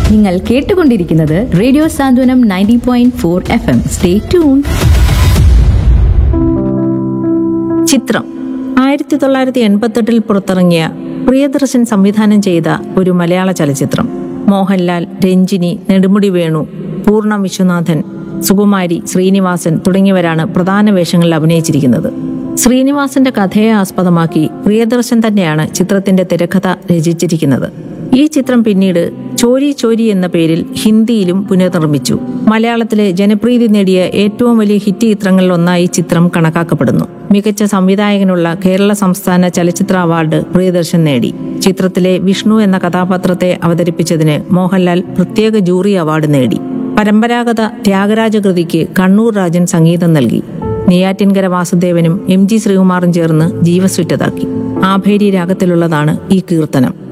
നിങ്ങൾ കേട്ടുകൊണ്ടിരിക്കുന്നത് radio Santhwanam ninety point four F M stay tune ചിത്രം ആയിരത്തി തൊള്ളായിരത്തി എൺപത്തെട്ടിൽ പുറത്തിറങ്ങിയ പ്രിയദർശൻ സംവിധാനം ചെയ്ത ഒരു മലയാള ചലച്ചിത്രം മോഹൻലാൽ രഞ്ജിനി നെടുമുടി വേണു പൂർണ്ണ വിശ്വനാഥൻ സുകുമാരി ശ്രീനിവാസൻ തുടങ്ങിയവരാണ് പ്രധാന വേഷങ്ങളിൽ അഭിനയിച്ചിരിക്കുന്നത് ശ്രീനിവാസന്റെ കഥയെ ആസ്പദമാക്കി പ്രിയദർശൻ തന്നെയാണ് ചിത്രത്തിന്റെ തിരക്കഥ രചിച്ചിരിക്കുന്നത് ഈ ചിത്രം പിന്നീട് ചോരി ചോരി എന്ന പേരിൽ ഹിന്ദിയിലും പുനർനിർമ്മിച്ചു മലയാളത്തിലെ ജനപ്രീതി നേടിയ ഏറ്റവും വലിയ ഹിറ്റ് ചിത്രങ്ങളിൽ ഒന്നായി ചിത്രം കണക്കാക്കപ്പെടുന്നു മികച്ച സംവിധായകനുള്ള കേരള സംസ്ഥാന ചലച്ചിത്ര അവാർഡ് പ്രിയദർശൻ നേടി ചിത്രത്തിലെ വിഷ്ണു എന്ന കഥാപാത്രത്തെ അവതരിപ്പിച്ചതിന് മോഹൻലാൽ പ്രത്യേക ജൂറി അവാർഡ് നേടി പരമ്പരാഗത ത്യാഗരാജകൃതിക്ക് കണ്ണൂർ രാജൻ സംഗീതം നൽകി നെയ്യാറ്റിൻകര വാസുദേവനും എം ജി ശ്രീകുമാറും ചേർന്ന് ജീവസുറ്റതാക്കി ആഭേരി രാഗത്തിലുള്ളതാണ് ഈ കീർത്തനം